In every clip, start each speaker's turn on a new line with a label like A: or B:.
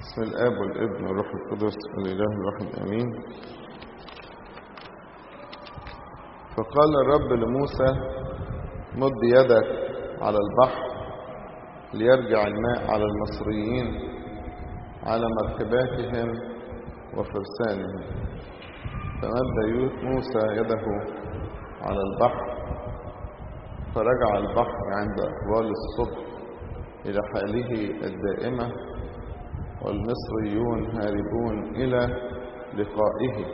A: بسم الآب والابن والروح القدس الإله الواحد آمين فقال الرب لموسى مد يدك على البحر ليرجع الماء على المصريين على مركباتهم وفرسانهم فمد موسى يده على البحر فرجع البحر عند أقوال الصبح إلى حاله الدائمة والمصريون هاربون إلى لقائه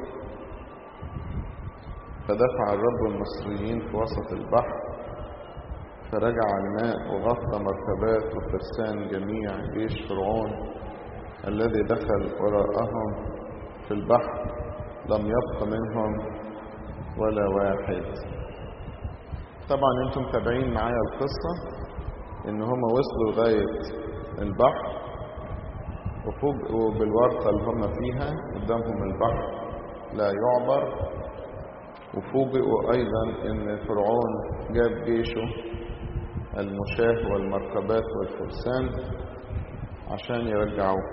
A: فدفع الرب المصريين في وسط البحر فرجع الماء وغطى مركبات وفرسان جميع جيش فرعون الذي دخل وراءهم في البحر لم يبق منهم ولا واحد طبعا انتم متابعين معايا القصة ان هم وصلوا لغاية البحر وفوجئوا بالورطة اللي هم فيها قدامهم البحر لا يعبر وفوجئوا ايضا ان فرعون جاب جيشه المشاه والمركبات والفرسان عشان يرجعوه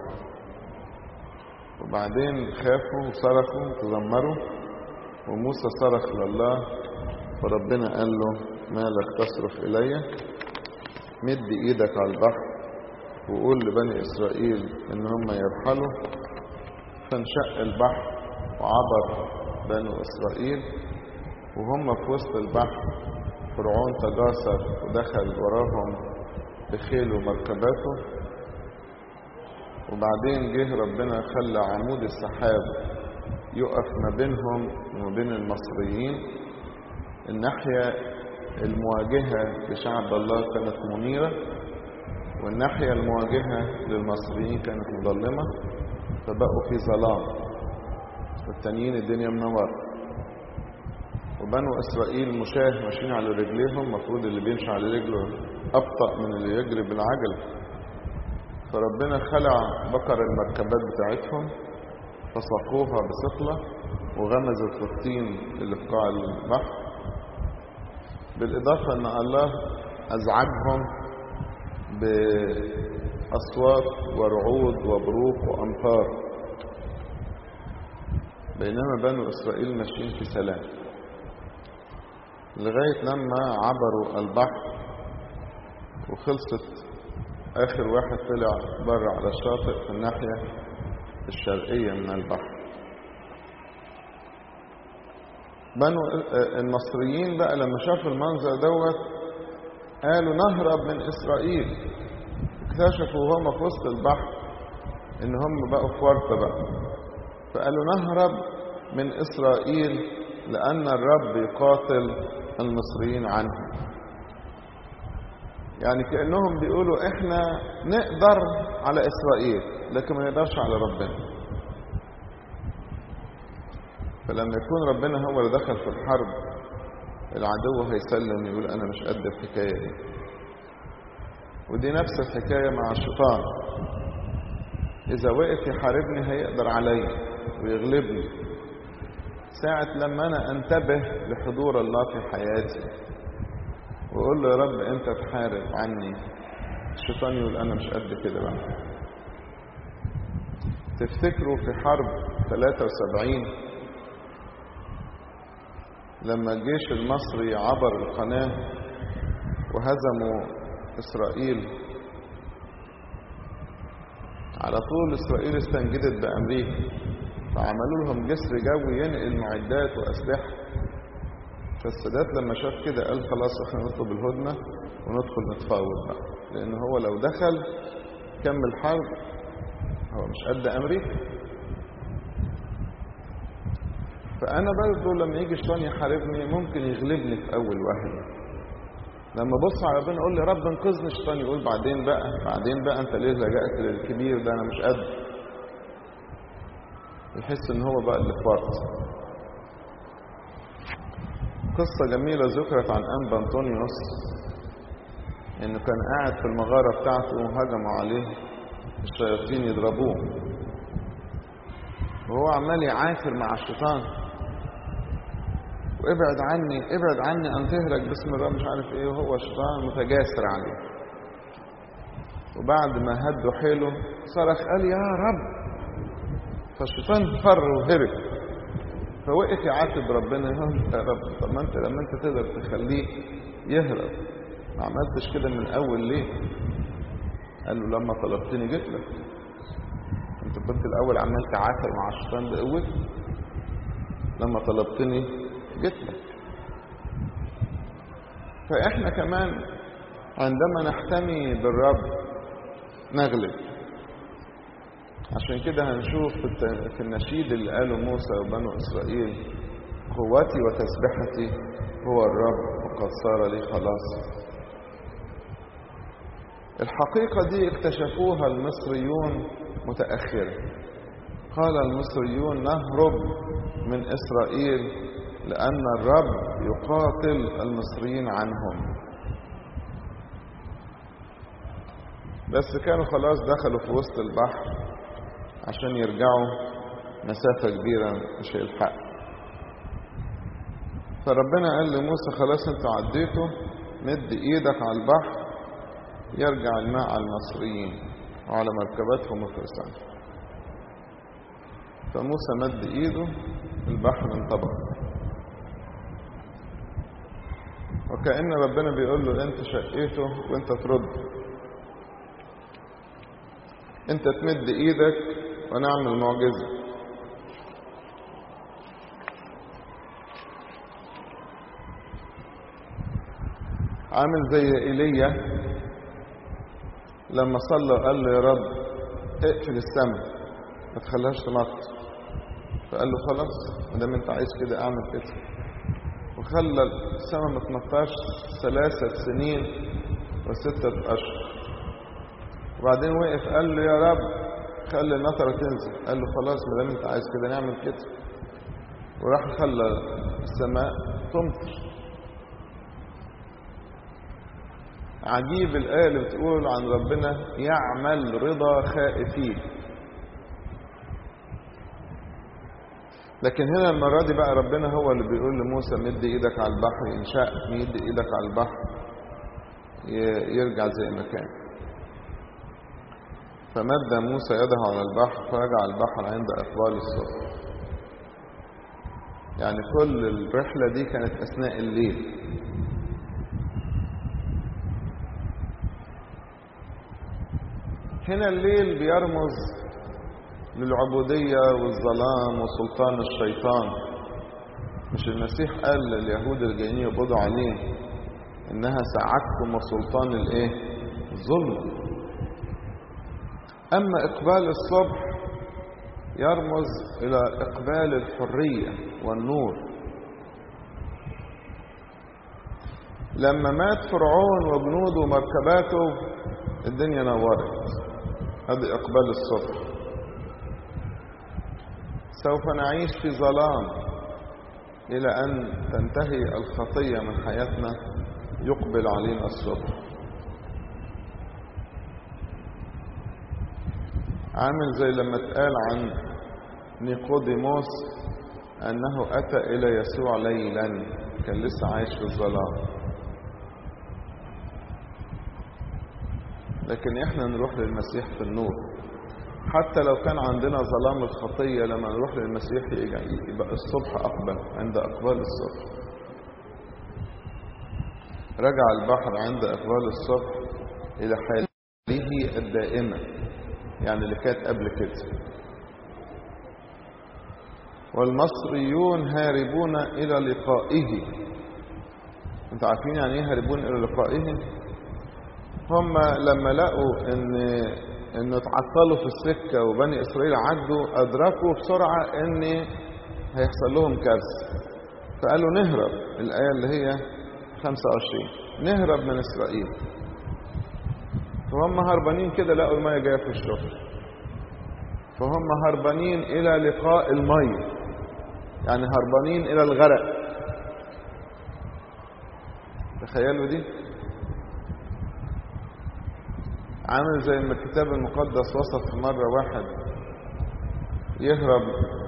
A: وبعدين خافوا وصرخوا تذمروا وموسى صرخ لله فربنا قال له مالك تصرخ إلي مد إيدك على البحر وقول لبني إسرائيل إن هم يرحلوا فانشق البحر وعبر بنو إسرائيل وهم في وسط البحر فرعون تجاسر ودخل وراهم بخيل ومركباته وبعدين جه ربنا خلى عمود السحاب يقف ما بينهم وما بين المصريين الناحية المواجهة لشعب الله كانت منيرة والناحية المواجهة للمصريين كانت مظلمة فبقوا في ظلام والتانيين الدنيا منورة وبنو إسرائيل مشاه ماشيين على رجليهم المفروض اللي بيمشي على رجله أبطأ من اللي يجري بالعجلة فربنا خلع بكر المركبات بتاعتهم فسقوها بثقلة وغمزت في الطين اللي في قاع البحر بالإضافة أن الله أزعجهم بأصوات ورعود وبروق وأمطار بينما بنو إسرائيل ماشيين في سلام لغاية لما عبروا البحر وخلصت آخر واحد طلع بره على الشاطئ في الناحية الشرقية من البحر بنو المصريين بقى لما شافوا المنظر دوت قالوا نهرب من إسرائيل اكتشفوا وهم في وسط البحر إن هم بقوا في ورطة بقى فقالوا نهرب من إسرائيل لأن الرب يقاتل المصريين عنهم يعني كأنهم بيقولوا احنا نقدر على إسرائيل لكن ما نقدرش على ربنا فلما يكون ربنا هو اللي دخل في الحرب العدو هيسلم يقول أنا مش قد الحكاية دي ودي نفس الحكاية مع الشيطان إذا وقف يحاربني هيقدر عليا ويغلبني ساعة لما أنا أنتبه لحضور الله في حياتي وأقول له يا رب أنت تحارب عني الشيطان يقول أنا مش قد كده بقى تفتكروا في حرب 73 لما الجيش المصري عبر القناة وهزموا إسرائيل على طول إسرائيل استنجدت بأمريكا فعملوا لهم جسر جوي ينقل معدات وأسلحة فالسادات لما شاف كده قال خلاص احنا نطلب الهدنة وندخل نتفاوض بقى لأن هو لو دخل كمل حرب هو مش قد أمريكا فأنا برضه لما يجي الشيطان يحاربني ممكن يغلبني في أول وهلة لما بص على ربنا اقول لي رب انقذني الشيطان يقول بعدين بقى بعدين بقى انت ليه لجأت للكبير ده انا مش قد يحس ان هو بقى اللي في ورط قصة جميلة ذكرت عن أنبا أنطونيوس إنه كان قاعد في المغارة بتاعته وهجموا عليه الشياطين يضربوه وهو عمال يعافر مع الشيطان وابعد عني ابعد عني أن تهرج باسم الرب مش عارف إيه وهو الشيطان متجاسر عليه وبعد ما هدوا حيله صرخ قال يا رب فالشيطان فر وهرب فوقف يعاتب ربنا يا رب طب ما انت لما انت تقدر تخليه يهرب ما عملتش كده من الاول ليه قال له لما طلبتني جيت لك انت كنت الاول عمال تعافر مع الشيطان بقوتي لما طلبتني جيت لك فاحنا كمان عندما نحتمي بالرب نغلب عشان كده هنشوف في النشيد اللي قاله موسى وبنو اسرائيل قوتي وتسبحتي هو الرب وقد صار لي خلاص الحقيقة دي اكتشفوها المصريون متأخرا قال المصريون نهرب من إسرائيل لأن الرب يقاتل المصريين عنهم بس كانوا خلاص دخلوا في وسط البحر عشان يرجعوا مسافة كبيرة مش هيلحق فربنا قال لموسى خلاص انتوا عديتوا مد ايدك على البحر يرجع الماء على المصريين وعلى مركباتهم وفرسان فموسى مد ايده البحر انطبق وكأن ربنا بيقول له انت شقيته وانت ترد انت تمد ايدك ونعمل معجزة عامل زي ايليا لما صلى قال له يا رب اقفل السماء ما تخليهاش تنط فقال له خلاص ما دام انت عايز كده اعمل كده وخلى السماء ما تنطاش ثلاثة سنين وستة أشهر وبعدين وقف قال له يا رب خلي النطرة تنزل قال له خلاص ما دام انت عايز كده نعمل كده وراح خلى السماء تمطر عجيب الآية اللي بتقول عن ربنا يعمل رضا خائفين لكن هنا المرة دي بقى ربنا هو اللي بيقول لموسى مد ايدك على البحر إن شاء مد ايدك على البحر يرجع زي ما كان فمد موسى يده على البحر فرجع البحر عند أقبال الصبح يعني كل الرحلة دي كانت أثناء الليل هنا الليل بيرمز للعبودية والظلام وسلطان الشيطان مش المسيح قال لليهود اللي جايين يقبضوا عليه انها ساعتكم وسلطان الايه الظلم اما اقبال الصبح يرمز الى اقبال الحرية والنور لما مات فرعون وجنوده ومركباته الدنيا نورت هذا اقبال الصبح سوف نعيش في ظلام إلى أن تنتهي الخطية من حياتنا يقبل علينا الصبح عامل زي لما اتقال عن نيقوديموس أنه أتى إلى يسوع ليلا كان لسه عايش في الظلام لكن احنا نروح للمسيح في النور حتى لو كان عندنا ظلام الخطية لما نروح للمسيح يبقى الصبح أقبل عند أقبال الصبح رجع البحر عند أقبال الصبح إلى حاله الدائمة يعني اللي كانت قبل كده والمصريون هاربون إلى لقائه انتوا عارفين يعني ايه هاربون إلى لقائه هم لما لقوا ان انه اتعطلوا في السكة وبني اسرائيل عدوا ادركوا بسرعة ان هيحصل لهم كارثة فقالوا نهرب الآية اللي هي 25 نهرب من اسرائيل فهم هربانين كده لقوا المية جاية في الشفر فهم هربانين إلى لقاء المية يعني هربانين إلى الغرق تخيلوا دي عامل زي ما الكتاب المقدس وصف مرة واحد يهرب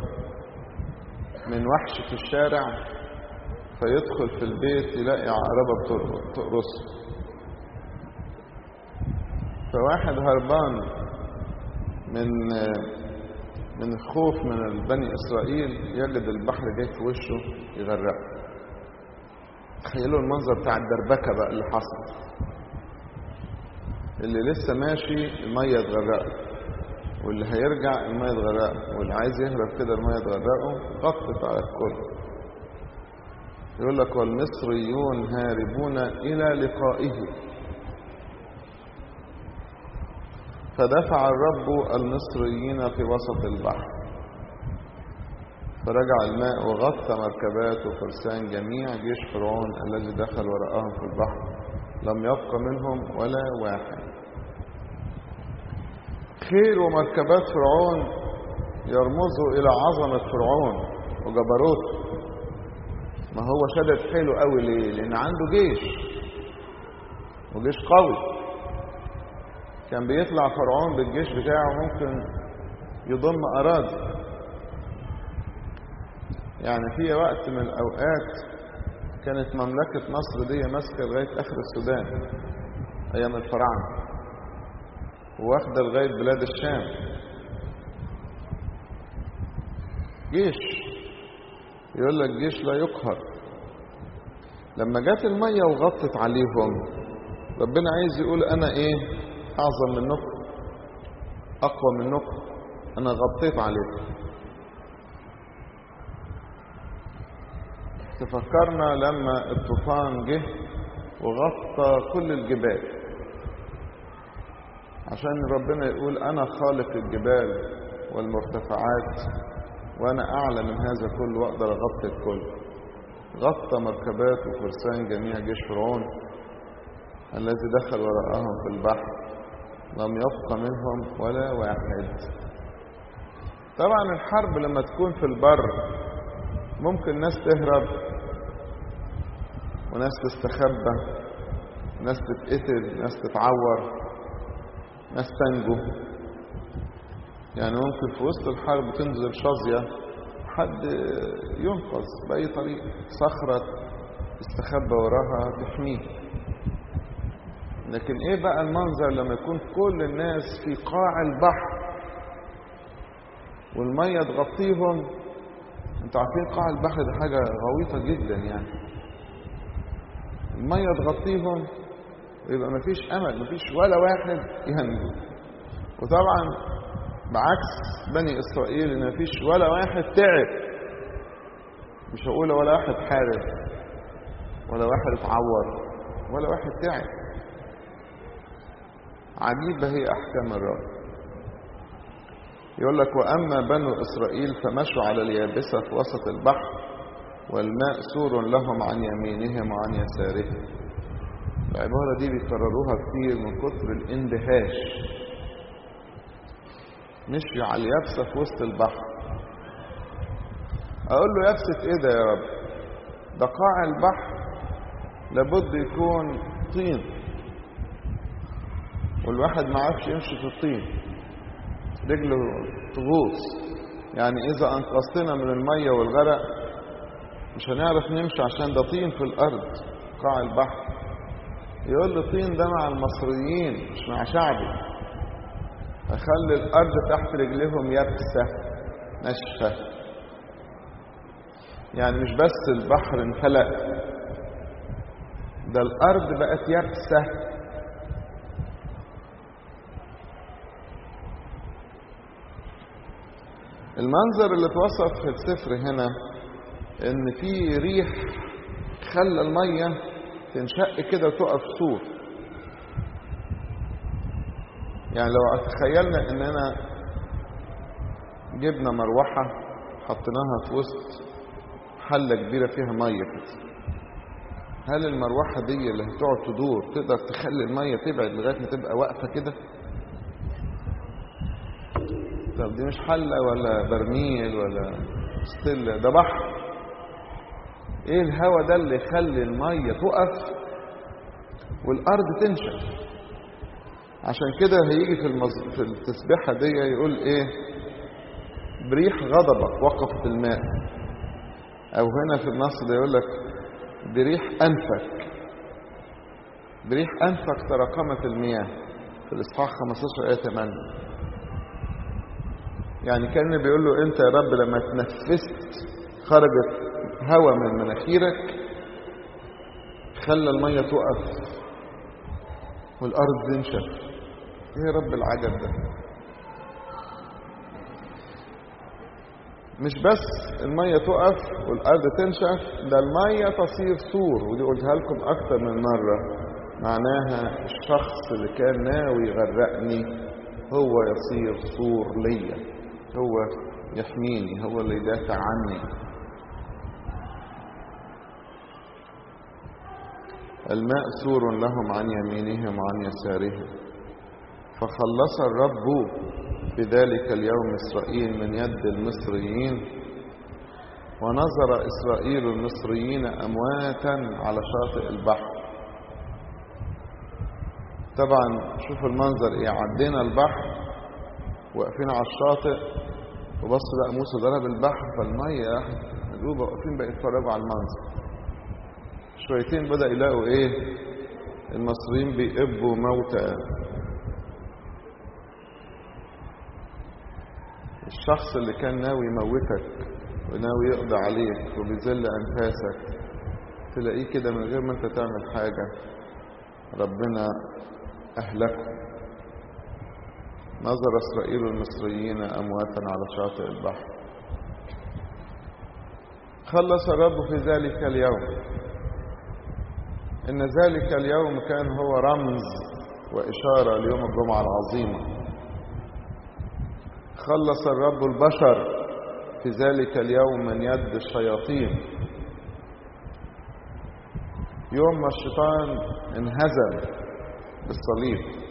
A: من وحش في الشارع فيدخل في البيت يلاقي عقربة بتقرصه فواحد هربان من من الخوف من بني إسرائيل يجد البحر جاي في وشه يغرقه تخيلوا المنظر بتاع الدربكة بقى اللي حصل اللي لسه ماشي المية تغرقه واللي هيرجع المية تغرقه واللي عايز يهرب كده المية تغرقه غطت على الكل يقول لك والمصريون هاربون إلى لقائه فدفع الرب المصريين في وسط البحر فرجع الماء وغطى مركبات وفرسان جميع جيش فرعون الذي دخل وراءهم في البحر لم يبق منهم ولا واحد خير ومركبات فرعون يرمزوا إلى عظمة فرعون وجبروته ما هو شدد حيله قوي ليه لأن عنده جيش وجيش قوي كان بيطلع فرعون بالجيش بتاعه ممكن يضم أراضي يعني في وقت من الأوقات كانت مملكة مصر دي ماسكة لغاية آخر السودان أيام الفراعنة واخدة لغاية بلاد الشام جيش يقول لك جيش لا يقهر لما جت المية وغطت عليهم ربنا عايز يقول أنا إيه أعظم منكم أقوى منكم أنا غطيت عليكم تفكرنا لما الطوفان جه وغطى كل الجبال عشان ربنا يقول أنا خالق الجبال والمرتفعات وأنا أعلى من هذا كله وأقدر أغطي الكل غطى مركبات وفرسان جميع جيش فرعون الذي دخل وراءهم في البحر لم يبق منهم ولا واحد طبعا الحرب لما تكون في البر ممكن ناس تهرب وناس تستخبى ناس تتقتل ناس تتعور ناس تنجو يعني ممكن في وسط الحرب تنزل شظية حد ينقذ بأي طريقة صخرة يستخبى وراها تحميه لكن ايه بقى المنظر لما يكون كل الناس في قاع البحر والمية تغطيهم انتوا عارفين قاع البحر ده حاجة غويطة جدا يعني المية تغطيهم ويبقى مفيش أمل مفيش ولا واحد ينجو وطبعا بعكس بني إسرائيل إن مفيش ولا واحد تعب مش هقول ولا واحد حارب ولا واحد اتعور ولا واحد تعب عجيبة هي أحكام الرب يقول لك وأما بنو إسرائيل فمشوا على اليابسة في وسط البحر والماء سور لهم عن يمينهم وعن يسارهم العبارة دي بيكرروها كتير من كتر الاندهاش مشي على اليابسة في وسط البحر أقول له يابسة إيه ده يا رب ده قاع البحر لابد يكون طين والواحد ما عرفش يمشي في الطين رجله تغوص يعني إذا أنقذتنا من المية والغرق مش هنعرف نمشي عشان ده طين في الأرض قاع البحر يقول له طين ده مع المصريين مش مع شعبي أخلي الأرض تحت رجلهم يابسة ناشفة يعني مش بس البحر انفلق ده الأرض بقت يابسة المنظر اللي اتوصف في السفر هنا ان في ريح خلى الميه تنشق كده وتقف سور يعني لو تخيلنا اننا جبنا مروحه حطيناها في وسط حله كبيره فيها ميه كده هل المروحه دي اللي هتقعد تدور تقدر تخلي الميه تبعد لغايه ما تبقى واقفه كده طب دي مش حله ولا برميل ولا ستيل ده بحر ايه الهوا ده اللي يخلي الميه تقف والارض تنشف عشان كده هيجي في المز... في التسبيحه دي يقول ايه بريح غضبك وقفت الماء او هنا في النص ده يقول لك بريح انفك بريح انفك تراكمت المياه في الإصحاح 15 آية 8 يعني كان بيقول له أنت يا رب لما تنفست خرجت هواء من مناخيرك خلى المية تقف والأرض تنشف إيه يا رب العجب ده مش بس المية تقف والأرض تنشف ده المية تصير سور ودي قلتها لكم أكتر من مرة معناها الشخص اللي كان ناوي يغرقني هو يصير سور ليا هو يحميني هو اللي يدافع عني الماء سور لهم عن يمينهم وعن يسارهم فخلص الرب في ذلك اليوم إسرائيل من يد المصريين ونظر إسرائيل المصريين أمواتا على شاطئ البحر طبعا شوف المنظر ايه عدينا البحر واقفين على الشاطئ وبص بقى موسى ضرب البحر فالمية مقلوبة واقفين بقى يتفرجوا على المنظر شويتين بدأ يلاقوا ايه المصريين بيقبوا موتى الشخص اللي كان ناوي يموتك وناوي يقضي عليك وبيذل انفاسك تلاقيه كده من غير ما انت تعمل حاجة ربنا أهلكه نظر إسرائيل المصريين أمواتا على شاطئ البحر خلص الرب في ذلك اليوم إن ذلك اليوم كان هو رمز وإشارة ليوم الجمعة العظيمة خلص الرب البشر في ذلك اليوم من يد الشياطين يوم ما الشيطان انهزم بالصليب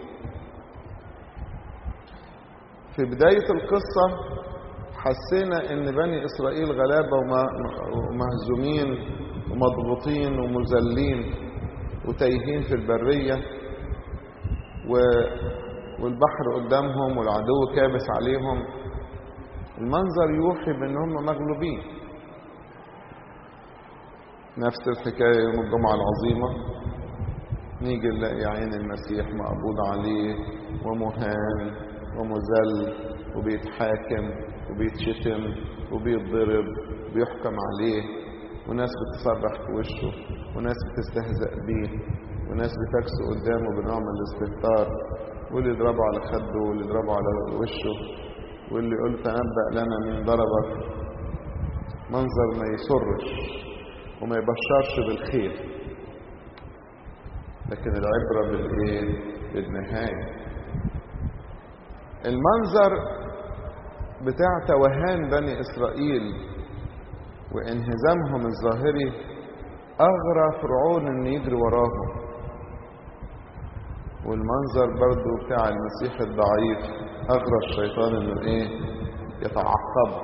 A: في بداية القصة حسينا ان بني اسرائيل غلابة ومهزومين ومضغوطين ومذلين وتايهين في البرية و... والبحر قدامهم والعدو كابس عليهم المنظر يوحي بان هم مغلوبين نفس الحكاية يوم الجمعة العظيمة نيجي نلاقي عين المسيح مقبوض عليه ومهان ومذل وبيتحاكم وبيتشتم وبيتضرب وبيحكم عليه وناس بتصرخ في وشه وناس بتستهزأ بيه وناس بتكسو قدامه بنوع من الاستهتار واللي يضربه على خده واللي يضربه على وشه واللي يقول تنبأ لنا مين ضربك منظر ما يسرش وما يبشرش بالخير لكن العبرة بالإيه؟ بالنهاية المنظر بتاع توهان بني إسرائيل وانهزامهم الظاهري أغرى فرعون إن يجري وراهم والمنظر برضو بتاع المسيح الضعيف أغرى الشيطان إنه إيه؟ يتعقبه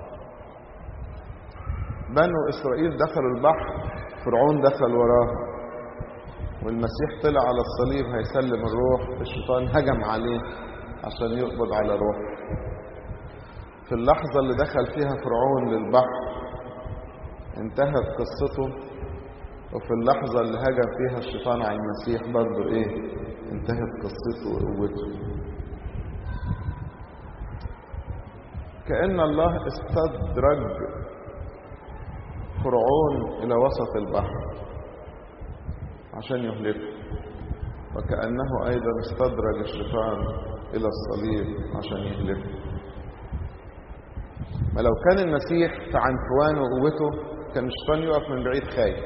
A: بنو إسرائيل دخلوا البحر فرعون دخل وراه والمسيح طلع على الصليب هيسلم الروح الشيطان هجم عليه عشان يقبض على روحه في اللحظة اللي دخل فيها فرعون للبحر انتهت قصته وفي اللحظة اللي هجم فيها الشيطان على المسيح برضه ايه انتهت قصته وقوته كأن الله استدرج فرعون إلى وسط البحر عشان يهلكه وكأنه أيضا استدرج الشيطان إلى الصليب عشان يهلكه ما لو كان المسيح في عنفوانه وقوته كان الشيطان يقف من بعيد خايف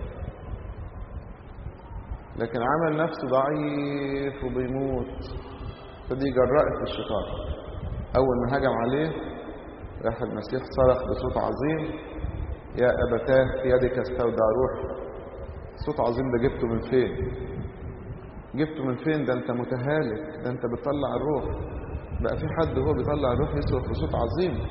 A: لكن عمل نفسه ضعيف وبيموت فدي جرأت الشيطان أول ما هجم عليه راح المسيح صرخ بصوت عظيم يا أبتاه في يدك استودع روحي صوت عظيم ده جبته من فين جبته من فين ده انت متهالك ده انت بتطلع الروح بقى في حد هو بيطلع الروح يصرخ بصوت عظيم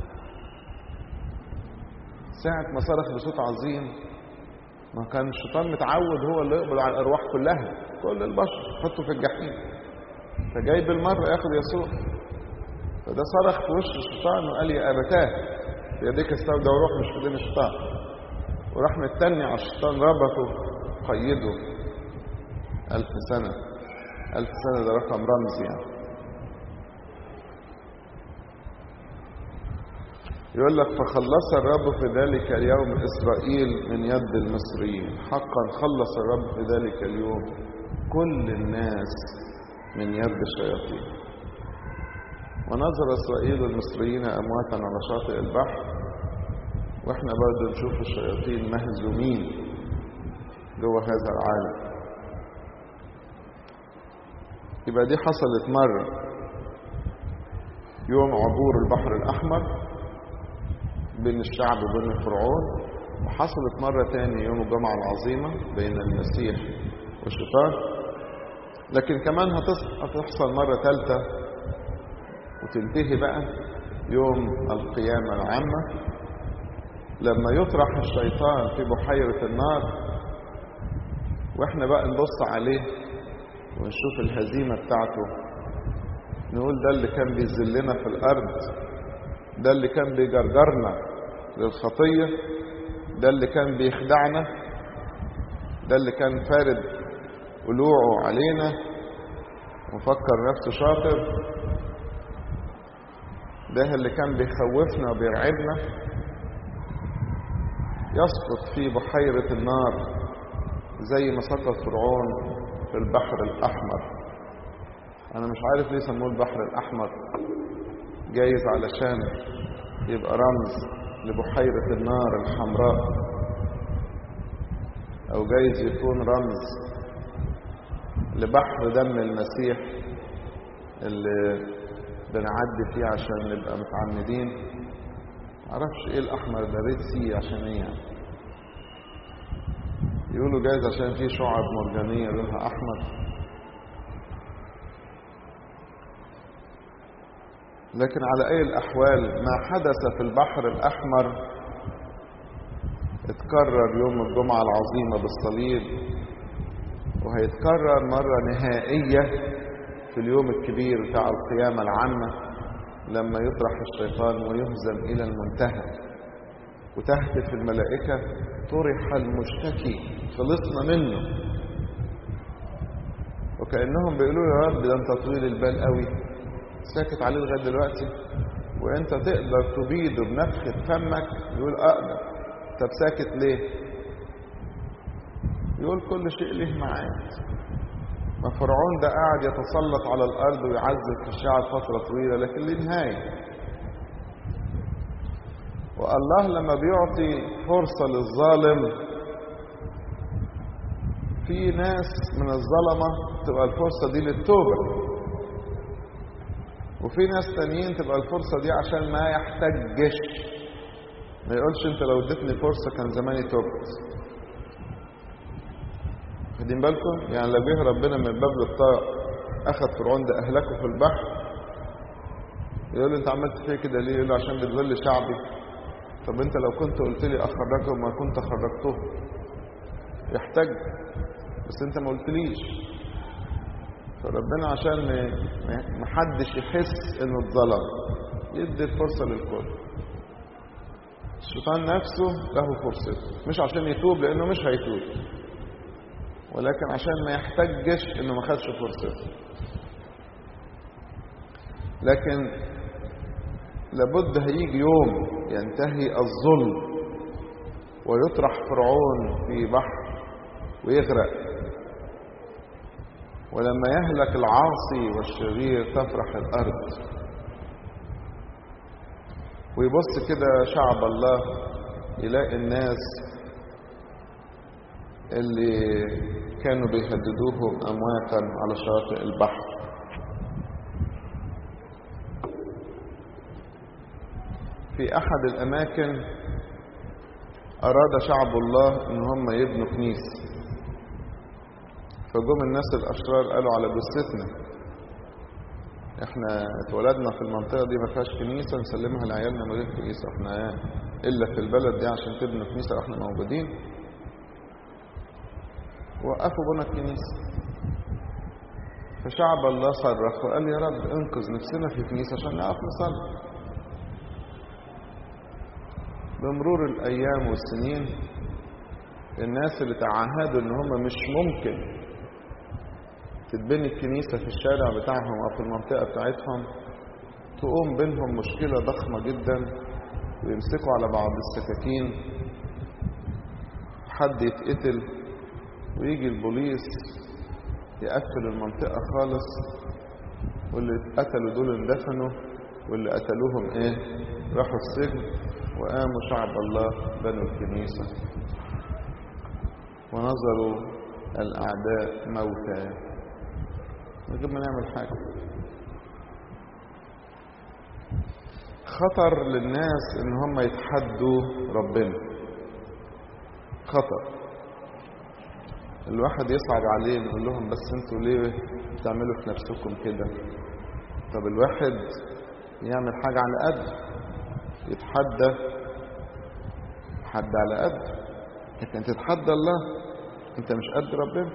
A: ساعة ما صرخ بصوت عظيم ما كان الشيطان متعود هو اللي يقبض على الأرواح كلها كل البشر يحطه في الجحيم فجاي بالمرة ياخد يسوع فده صرخ في وش الشيطان وقال يا أبتاه بيديك استودع روح مش في دين الشيطان وراح متني على الشيطان ربطه قيده ألف سنة ألف سنة ده رقم رمزي يعني يقول لك فخلص الرب في ذلك اليوم إسرائيل من يد المصريين حقا خلص الرب في ذلك اليوم كل الناس من يد الشياطين ونظر إسرائيل المصريين أمواتا على شاطئ البحر وإحنا برضه نشوف الشياطين مهزومين جوه هذا العالم يبقى دي حصلت مرة يوم عبور البحر الأحمر بين الشعب وبين الفرعون وحصلت مرة تاني يوم الجمعة العظيمة بين المسيح والشيطان لكن كمان هتحصل مرة ثالثة وتنتهي بقى يوم القيامة العامة لما يطرح الشيطان في بحيرة النار واحنا بقى نبص عليه ونشوف الهزيمة بتاعته نقول ده اللي كان بيذلنا في الأرض ده اللي كان بيجرجرنا للخطية ده اللي كان بيخدعنا ده اللي كان فارد قلوعه علينا وفكر نفسه شاطر ده اللي كان بيخوفنا وبيرعبنا يسقط في بحيرة النار زي ما سقط فرعون في البحر الأحمر أنا مش عارف ليه سموه البحر الأحمر جايز علشان يبقى رمز لبحيرة النار الحمراء أو جايز يكون رمز لبحر دم المسيح اللي بنعدي فيه عشان نبقى متعمدين معرفش ايه الأحمر ده ريد سي عشان ايه يعني يقولوا جايز عشان فيه شعب مرجانية لونها أحمر لكن على أي الأحوال ما حدث في البحر الأحمر اتكرر يوم الجمعة العظيمة بالصليب وهيتكرر مرة نهائية في اليوم الكبير بتاع القيامة العامة لما يطرح الشيطان ويهزم إلى المنتهى وتهتف الملائكة طرح المشتكي خلصنا منه وكأنهم بيقولوا يا رب ده انت طويل البال قوي ساكت عليه لغايه دلوقتي وانت تقدر تبيده بنفخه فمك يقول اقدر طب ساكت ليه يقول كل شيء له معاد ما فرعون ده قاعد يتسلط على الارض ويعذب في الشعب فتره طويله لكن ليه نهايه والله لما بيعطي فرصه للظالم في ناس من الظلمه تبقى الفرصه دي للتوبه وفي ناس تانيين تبقى الفرصة دي عشان ما يحتجش ما يقولش انت لو اديتني فرصة كان زماني تبت واخدين بالكم يعني لو جه ربنا من باب للطاق اخذ فرعون ده اهلكه في البحر يقول له انت عملت فيا كده ليه يقول له عشان بتذل شعبي طب انت لو كنت قلت لي اخرجه ما كنت خرجته يحتج بس انت ما قلتليش فربنا عشان ما حدش يحس انه اتظلم يدي الفرصه للكل الشيطان نفسه له فرصته مش عشان يتوب لانه مش هيتوب ولكن عشان ما يحتجش انه ما خدش فرصته لكن لابد هيجي يوم ينتهي الظلم ويطرح فرعون في بحر ويغرق ولما يهلك العاصي والشرير تفرح الارض ويبص كده شعب الله يلاقي الناس اللي كانوا بيهددوهم امواتا على شاطئ البحر في احد الاماكن اراد شعب الله ان هم يبنوا كنيسه فجم الناس الاشرار قالوا على جثتنا احنا اتولدنا في المنطقه دي ما فيهاش كنيسه نسلمها لعيالنا من غير كنيسه احنا الا في البلد دي عشان تبنوا كنيسه واحنا موجودين وقفوا بنا الكنيسه فشعب الله صرخ وقال يا رب انقذ نفسنا في كنيسه عشان نعرف نصلي بمرور الايام والسنين الناس اللي تعهدوا ان هم مش ممكن تتبني الكنيسة في الشارع بتاعهم أو في المنطقة بتاعتهم تقوم بينهم مشكلة ضخمة جدا ويمسكوا على بعض السكاكين حد يتقتل ويجي البوليس يقفل المنطقة خالص واللي اتقتلوا دول اندفنوا واللي قتلوهم ايه راحوا السجن وقاموا شعب الله بنوا الكنيسة ونظروا الأعداء موتى من غير ما نعمل حاجة خطر للناس ان هم يتحدوا ربنا خطر الواحد يصعب عليه يقول لهم بس انتوا ليه بتعملوا في نفسكم كده طب الواحد يعمل حاجة على قد يتحدى حد على قد لكن تتحدى الله انت مش قد ربنا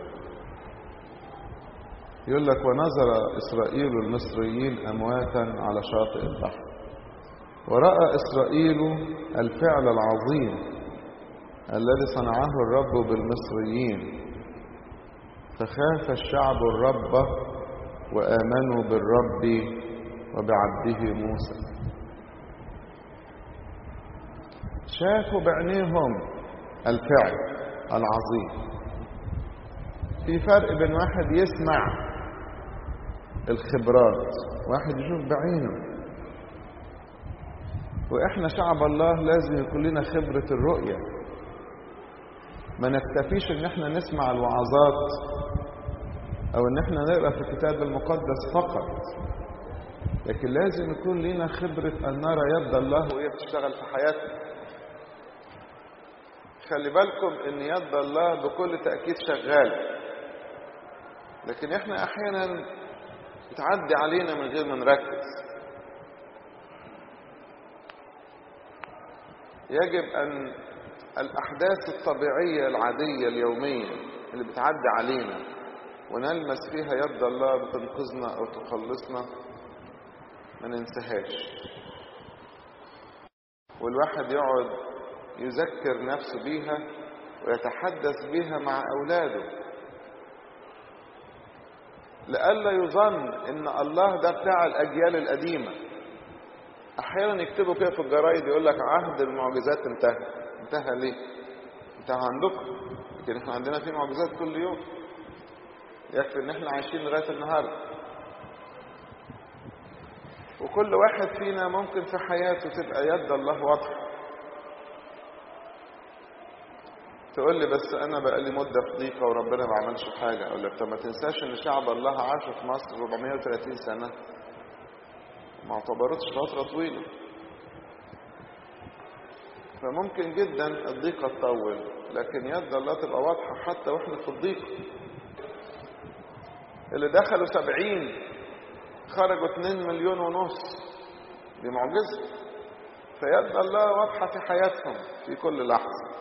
A: يقول لك ونظر إسرائيل المصريين أمواتا على شاطئ البحر ورأى إسرائيل الفعل العظيم الذي صنعه الرب بالمصريين فخاف الشعب الرب وآمنوا بالرب وبعبده موسى شافوا بعينيهم الفعل العظيم في فرق بين واحد يسمع الخبرات واحد يشوف بعينه واحنا شعب الله لازم يكون لنا خبرة الرؤية ما نكتفيش ان احنا نسمع الوعظات او ان احنا نقرا في الكتاب المقدس فقط لكن لازم يكون لنا خبرة ان نرى يد الله وهي بتشتغل في حياتنا خلي بالكم ان يد الله بكل تأكيد شغالة لكن احنا احيانا بتعدي علينا من غير ما نركز يجب ان الاحداث الطبيعيه العاديه اليوميه اللي بتعدي علينا ونلمس فيها يد الله بتنقذنا او تخلصنا ما ننساهاش والواحد يقعد يذكر نفسه بيها ويتحدث بيها مع اولاده لئلا يظن ان الله ده بتاع الاجيال القديمه احيانا يكتبوا كده في الجرايد يقول لك عهد المعجزات انتهى انتهى ليه انتهى عندكم لكن احنا عندنا في معجزات كل يوم يكفي ان احنا عايشين لغايه النهارده وكل واحد فينا ممكن في حياته تبقى يد الله واضحه تقول لي بس انا بقى لي مده في ضيقه وربنا ما عملش حاجه اقول لك طب ما تنساش ان شعب الله عاش في مصر 430 سنه ما اعتبرتش فتره طويله فممكن جدا الضيقه تطول لكن يد الله تبقى واضحه حتى واحنا في الضيقه اللي دخلوا سبعين خرجوا اتنين مليون ونص دي معجزه فيد الله واضحه في حياتهم في كل لحظه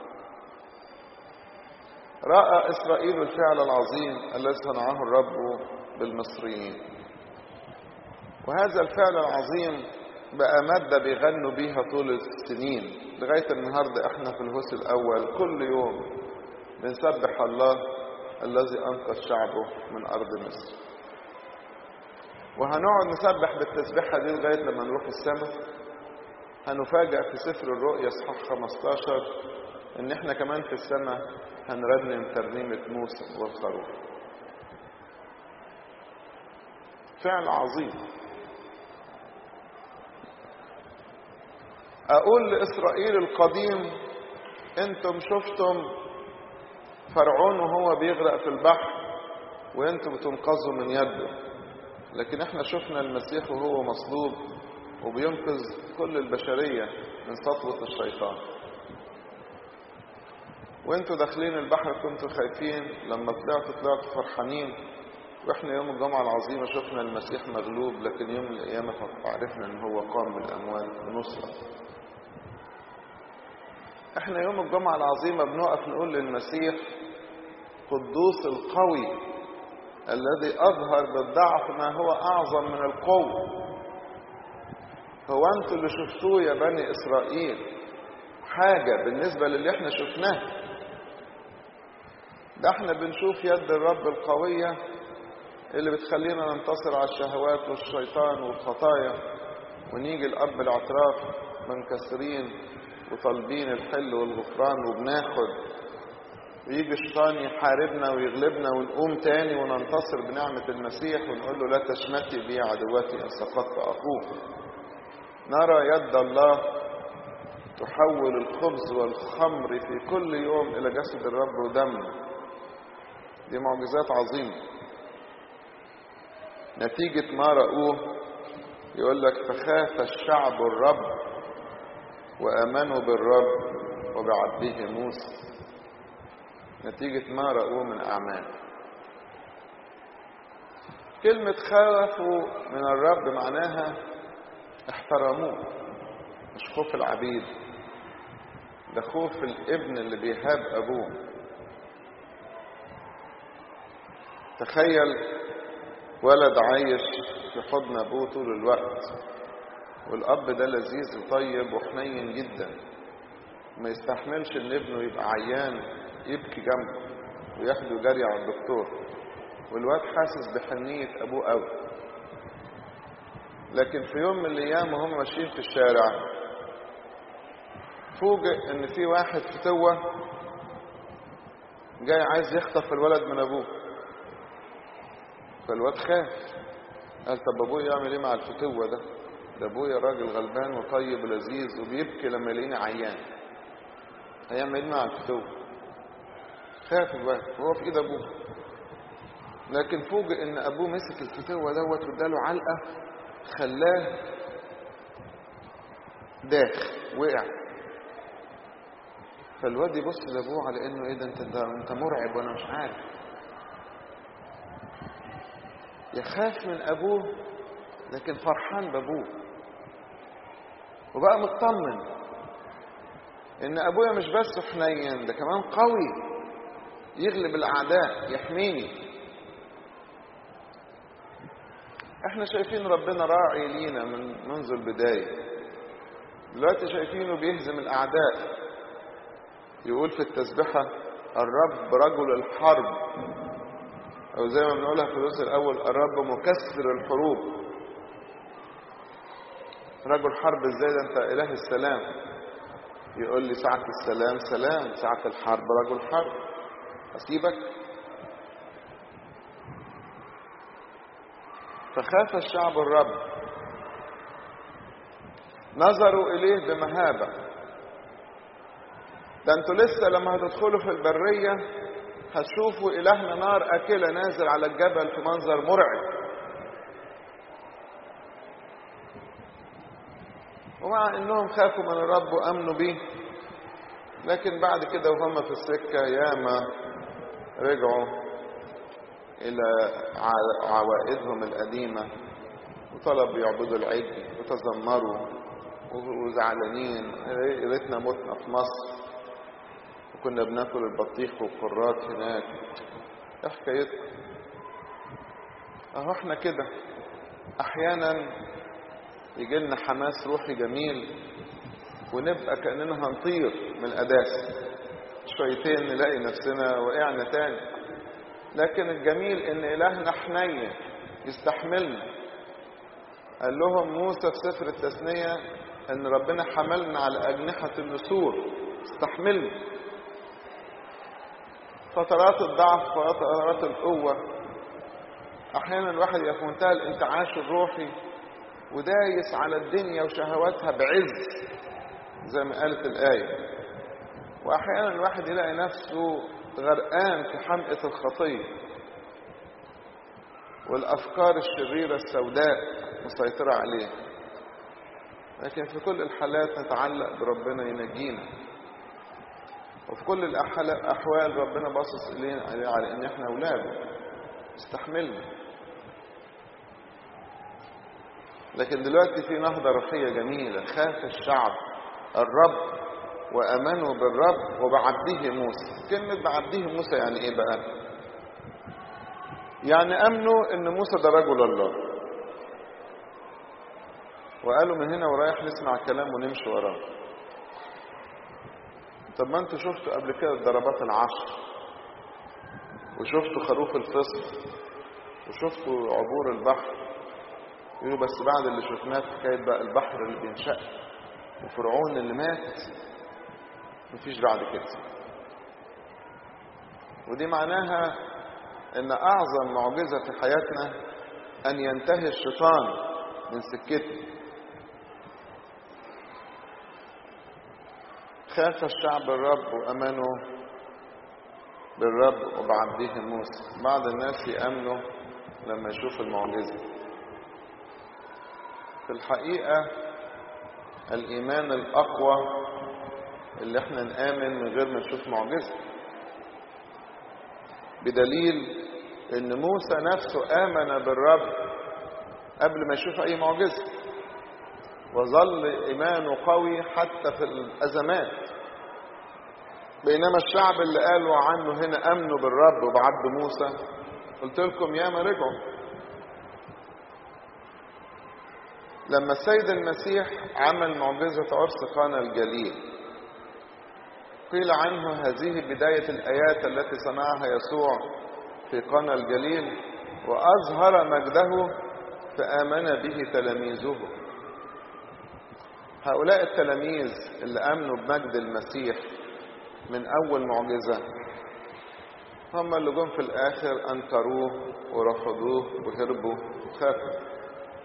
A: رأى إسرائيل الفعل العظيم الذي صنعه الرب بالمصريين وهذا الفعل العظيم بقى مادة بيغنوا بيها طول السنين لغاية النهاردة احنا في الهوس الأول كل يوم بنسبح الله الذي أنقذ شعبه من أرض مصر وهنقعد نسبح بالتسبيحة دي لغاية لما نروح السماء هنفاجأ في سفر الرؤيا اصحاح 15 ان احنا كمان في السماء هنرنم ترنيمة موسى والخروف فعل عظيم اقول لاسرائيل القديم انتم شفتم فرعون وهو بيغرق في البحر وانتم بتنقذوا من يده لكن احنا شفنا المسيح وهو مصلوب وبينقذ كل البشرية من سطوة الشيطان وانتوا داخلين البحر كنتوا خايفين لما طلعتوا طلعتوا فرحانين واحنا يوم الجمعة العظيمة شفنا المسيح مغلوب لكن يوم القيامة عرفنا ان هو قام من الاموات بنصرة احنا يوم الجمعة العظيمة بنقف نقول للمسيح قدوس القوي الذي اظهر بالضعف ما هو اعظم من القوة هو انتوا اللي شفتوه يا بني اسرائيل حاجة بالنسبة للي احنا شفناه ده احنا بنشوف يد الرب القوية اللي بتخلينا ننتصر على الشهوات والشيطان والخطايا ونيجي الأب الاعتراف منكسرين وطالبين الحل والغفران وبناخد ويجي الشيطان يحاربنا ويغلبنا ونقوم تاني وننتصر بنعمة المسيح ونقول له لا تشمتي بي عدواتي إن سقطت أخوه نرى يد الله تحول الخبز والخمر في كل يوم إلى جسد الرب ودمه دي معجزات عظيمة نتيجة ما رأوه يقول لك فخاف الشعب الرب وآمنوا بالرب وبعبده موسى نتيجة ما رأوه من أعمال كلمة خافوا من الرب معناها احترموه مش خوف العبيد ده خوف الابن اللي بيهاب أبوه تخيل ولد عايش في حضن أبوه طول الوقت والأب ده لذيذ وطيب وحنين جدا ما يستحملش إن ابنه يبقى عيان يبكي جنبه وياخده جري على الدكتور والواد حاسس بحنية أبوه قوي لكن في يوم من الأيام وهم ماشيين في الشارع فوجئ إن في واحد فتوة جاي عايز يخطف الولد من أبوه فالواد خاف قال طب أبويا يعمل إيه مع الفتوة ده؟ ده أبويا راجل غلبان وطيب ولذيذ وبيبكي لما يلاقيني عيان هيعمل إيه مع الفتوة؟ خاف الواد وهو في ايد ابوه لكن فوجئ ان ابوه مسك الفتوه دوت واداله علقه خلاه داخ وقع فالواد يبص لابوه على انه ايه ده انت ده انت مرعب وانا مش عارف يخاف من ابوه لكن فرحان بابوه وبقى مطمن ان ابويا مش بس حنين ده كمان قوي يغلب الأعداء يحميني احنا شايفين ربنا راعي لينا من منذ البداية دلوقتي شايفينه بيهزم الأعداء يقول في التسبحة الرب رجل الحرب أو زي ما بنقولها في الجزء الأول الرب مكسر الحروب رجل حرب ازاي ده انت إله السلام يقول لي ساعة السلام سلام ساعة الحرب رجل حرب أسيبك فخاف الشعب الرب نظروا إليه بمهابة ده انتوا لسه لما هتدخلوا في البرية هتشوفوا إلهنا نار أكلة نازل على الجبل في منظر مرعب ومع انهم خافوا من الرب وامنوا بيه لكن بعد كده وهم في السكه ياما رجعوا إلى عوائدهم القديمة وطلبوا يعبدوا العجل وتذمروا وزعلانين يا ريتنا متنا في مصر وكنا بناكل البطيخ والقرات هناك ايه حكايتكم اهو احنا كده احيانا يجي لنا حماس روحي جميل ونبقى كاننا هنطير من القداسه شويتين نلاقي نفسنا وقعنا تاني لكن الجميل ان الهنا حنين يستحملنا قال لهم موسى في سفر التثنية ان ربنا حملنا على اجنحة النسور استحملنا فترات الضعف وفترات القوة احيانا الواحد يبقى في منتهى الانتعاش الروحي ودايس على الدنيا وشهواتها بعز زي ما قالت الآية واحيانا الواحد يلاقي نفسه غرقان في حمقى الخطيه والافكار الشريره السوداء مسيطره عليه لكن في كل الحالات نتعلق بربنا ينجينا وفي كل الاحوال ربنا باصص الينا على ان احنا اولاده استحملنا لكن دلوقتي في نهضه روحيه جميله خاف الشعب الرب وامنوا بالرب وبعبده موسى كلمه بعبده موسى يعني ايه بقى يعني امنوا ان موسى ده رجل الله وقالوا من هنا ورايح نسمع كلام ونمشي وراه طب ما انتوا شفتوا قبل كده الضربات العشر وشفتوا خروف الفصل وشفتوا عبور البحر يقولوا بس بعد اللي شفناه في حكايه بقى البحر اللي بينشق وفرعون اللي مات مفيش بعد كده ودي معناها ان اعظم معجزه في حياتنا ان ينتهي الشيطان من سكته خاف الشعب الرب وامنوا بالرب وبعبده موسى بعض الناس يامنوا لما يشوف المعجزه في الحقيقه الايمان الاقوى اللي احنا نامن من غير ما نشوف معجزه بدليل ان موسى نفسه امن بالرب قبل ما يشوف اي معجزه وظل ايمانه قوي حتى في الازمات بينما الشعب اللي قالوا عنه هنا امنوا بالرب وبعبد موسى قلت لكم ياما رجعوا لما السيد المسيح عمل معجزة عرس قانا الجليل قيل عنه هذه بداية الآيات التي صنعها يسوع في قانا الجليل وأظهر مجده فآمن به تلاميذه هؤلاء التلاميذ اللي آمنوا بمجد المسيح من أول معجزة هم اللي جم في الآخر أنكروه ورفضوه وهربوا وخافوا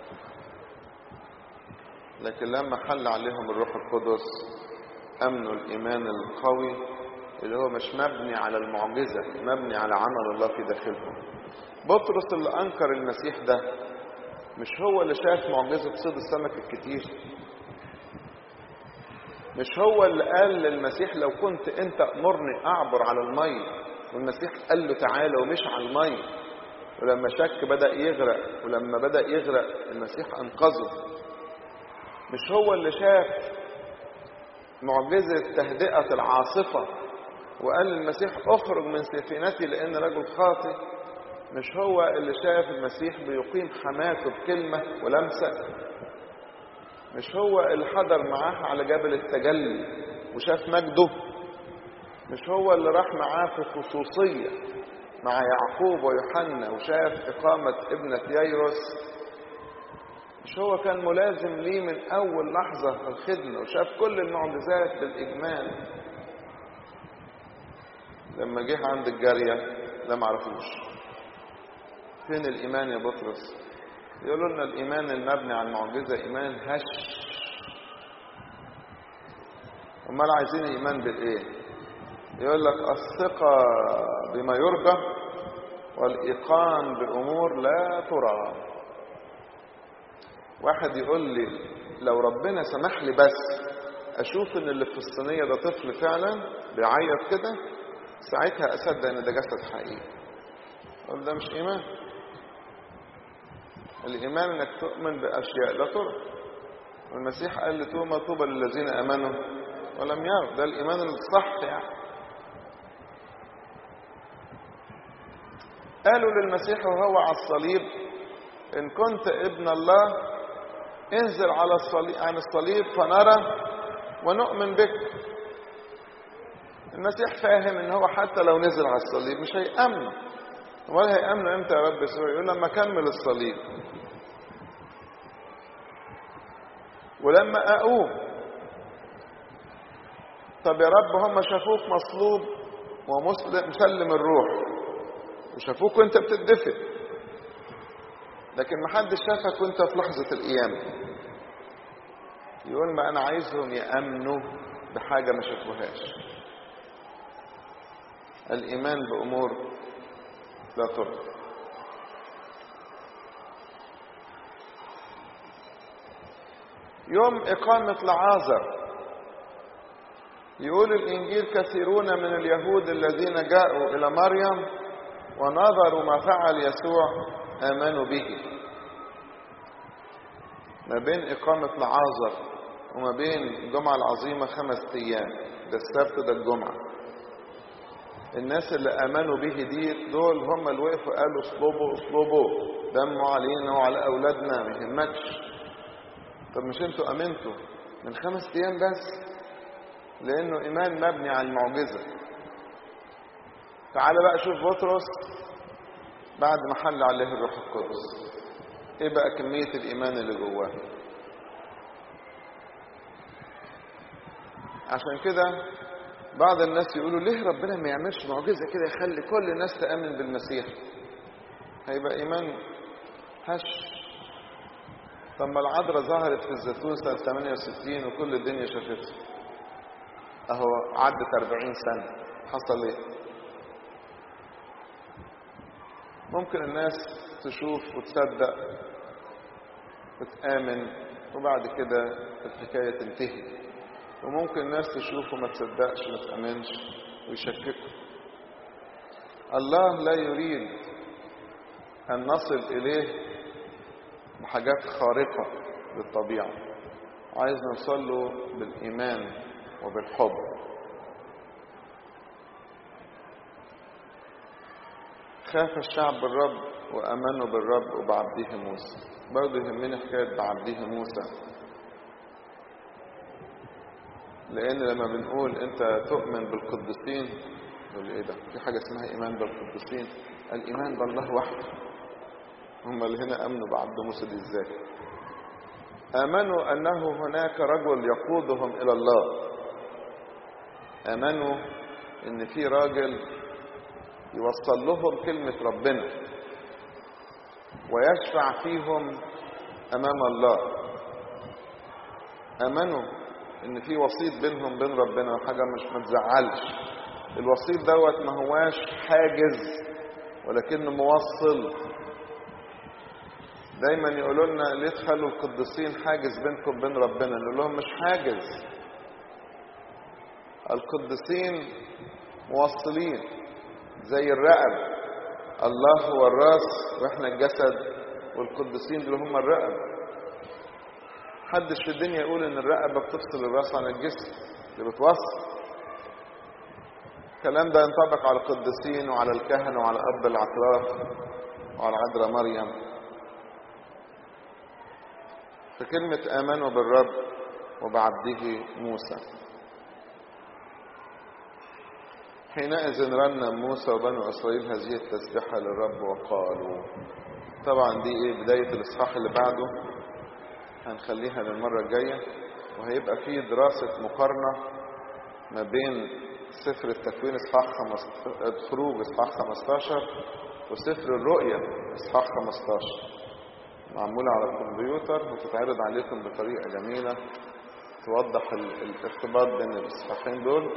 A: لكن لما حل عليهم الروح القدس امنوا الايمان القوي اللي هو مش مبني على المعجزه مبني على عمل الله في داخلهم بطرس اللي انكر المسيح ده مش هو اللي شاف معجزه صيد السمك الكتير مش هو اللي قال للمسيح لو كنت انت امرني اعبر على المي والمسيح قال له تعالى ومشي على المي ولما شك بدا يغرق ولما بدا يغرق المسيح انقذه مش هو اللي شاف معجزة تهدئة العاصفة وقال للمسيح اخرج من سفينتي لأن رجل خاطئ مش هو اللي شاف المسيح بيقيم حماته بكلمة ولمسة مش هو اللي حضر معاه على جبل التجلي وشاف مجده مش هو اللي راح معاه في خصوصية مع يعقوب ويوحنا وشاف إقامة ابنة ييروس مش هو كان ملازم ليه من أول لحظة في الخدمة وشاف كل المعجزات بالإجمال لما جه عند الجارية لا معرفوش فين الإيمان يا بطرس يقولوا لنا الإيمان المبني على المعجزة إيمان هش أمال عايزين إيمان بالإيه يقول لك الثقة بما يرجى والإيقان بأمور لا ترى واحد يقول لي لو ربنا سمح لي بس اشوف ان اللي في الصينيه ده طفل فعلا بيعيط كده ساعتها اصدق ان ده جسد حقيقي اقول ده مش ايمان الايمان انك تؤمن باشياء لا ترى والمسيح قال لتوما طوبى للذين امنوا ولم يروا ده الايمان الصح يعني قالوا للمسيح وهو على الصليب ان كنت ابن الله انزل على الصليب عن الصليب فنرى ونؤمن بك المسيح فاهم ان هو حتى لو نزل على الصليب مش هيأمن ولا هيأمنوا امتى يا رب يسوع يقول لما اكمل الصليب ولما اقوم طب يا رب هم شافوك مصلوب ومسلم الروح وشافوك وانت بتدفن لكن ما حدش شافك وانت في لحظة القيامة يقول ما انا عايزهم يأمنوا بحاجة ما شافوهاش الإيمان بأمور لا ترى يوم إقامة لعازر يقول الإنجيل كثيرون من اليهود الذين جاءوا إلى مريم ونظروا ما فعل يسوع آمنوا به ما بين إقامة لعازر وما بين الجمعة العظيمة خمس أيام ده السبت ده الجمعة الناس اللي آمنوا به دي دول هم اللي وقفوا قالوا اصلبوا اصلبوا دموا علينا وعلى أولادنا ما يهمكش طب مش انتوا امنتوا من خمس ايام بس لانه ايمان مبني على المعجزه تعال بقى شوف بطرس بعد ما حل عليه الروح القدس ايه بقى كمية الايمان اللي جواه عشان كده بعض الناس يقولوا ليه ربنا ما يعملش معجزة كده يخلي كل الناس تآمن بالمسيح هيبقى ايمان هش طب ما العذراء ظهرت في الزيتون سنة 68 وكل الدنيا شافتها اهو عدت 40 سنة حصل ايه ممكن الناس تشوف وتصدق وتآمن وبعد كده الحكاية تنتهي وممكن الناس تشوف وما تصدقش وما تأمنش ويشككوا الله لا يريد أن نصل إليه بحاجات خارقة للطبيعة عايز نوصل له بالإيمان وبالحب خاف الشعب بالرب وأمنوا بالرب وبعبده موسى برضه يهمني حكاية بعبده موسى لأن لما بنقول أنت تؤمن بالقديسين يقول إيه ده؟ في حاجة اسمها إيمان بالقديسين الإيمان بالله وحده هم اللي هنا أمنوا بعبد موسى دي إزاي؟ آمنوا أنه هناك رجل يقودهم إلى الله آمنوا إن في راجل يوصل لهم كلمة ربنا ويشفع فيهم أمام الله آمنوا إن في وسيط بينهم بين ربنا وحاجة مش متزعلش الوسيط دوت ما هواش حاجز ولكنه موصل دايما يقولوا لنا ليه تخلوا القديسين حاجز بينكم وبين ربنا نقول لهم مش حاجز القديسين موصلين زي الرقب الله هو الراس واحنا الجسد والقديسين دول هم الرقب محدش في الدنيا يقول ان الرقبه بتفصل الراس عن الجسم اللي بتوصل الكلام ده ينطبق على القديسين وعلى الكهنه وعلى اب الاعتراف وعلى عذراء مريم فكلمة آمنوا بالرب وبعبده موسى حينئذ رنم موسى وبنو إسرائيل هذه التسبيحة للرب وقالوا طبعا دي ايه بداية الإصحاح اللي بعده هنخليها للمرة الجاية وهيبقى فيه دراسة مقارنة ما بين سفر التكوين إصحاح خمس... الخروج إصحاح 15 وسفر الرؤيا إصحاح 15 معمولة على الكمبيوتر وتتعرض عليكم بطريقة جميلة توضح ال- الارتباط بين الإصحاحين دول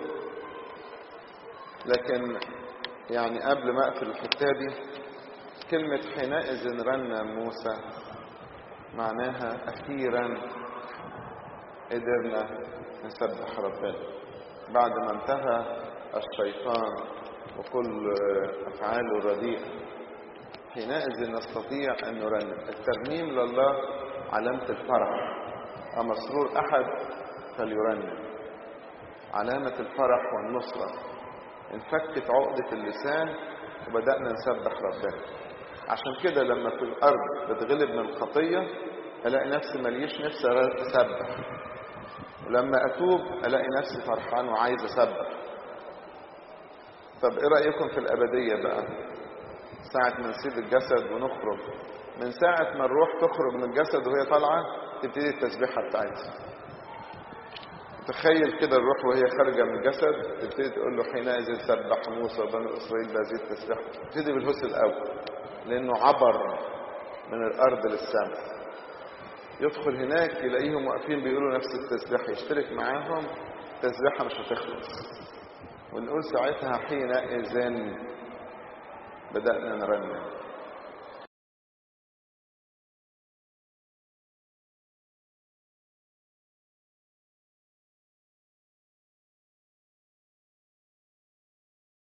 A: لكن يعني قبل ما أقفل الحتة دي كلمة حينئذ رن موسى معناها أخيرا قدرنا نسبح ربنا بعد ما انتهى الشيطان وكل أفعاله الرديئة حينئذ نستطيع أن نرنم الترنيم لله علامة الفرح أما سرور أحد فليرنم علامة الفرح والنصرة انفكت عقدة اللسان وبدأنا نسبح ربنا عشان كده لما في الأرض بتغلب من الخطية ألاقي نفسي مليش نفسي أسبح ولما أتوب ألاقي نفسي فرحان وعايز أسبح طب إيه رأيكم في الأبدية بقى ساعة ما نسيب الجسد ونخرج من ساعة ما الروح تخرج من الجسد وهي طالعة تبتدي التسبيحة بتاعتها تخيل كده الروح وهي خارجة من الجسد تبتدي تقول له حينئذ سبح موسى وبنو إسرائيل بهذه التسبيحة تبتدي بالهوس الأول لأنه عبر من الأرض للسماء يدخل هناك يلاقيهم واقفين بيقولوا نفس التسبيحة يشترك معاهم التسبيحة مش هتخلص ونقول ساعتها حينئذ بدأنا نرنم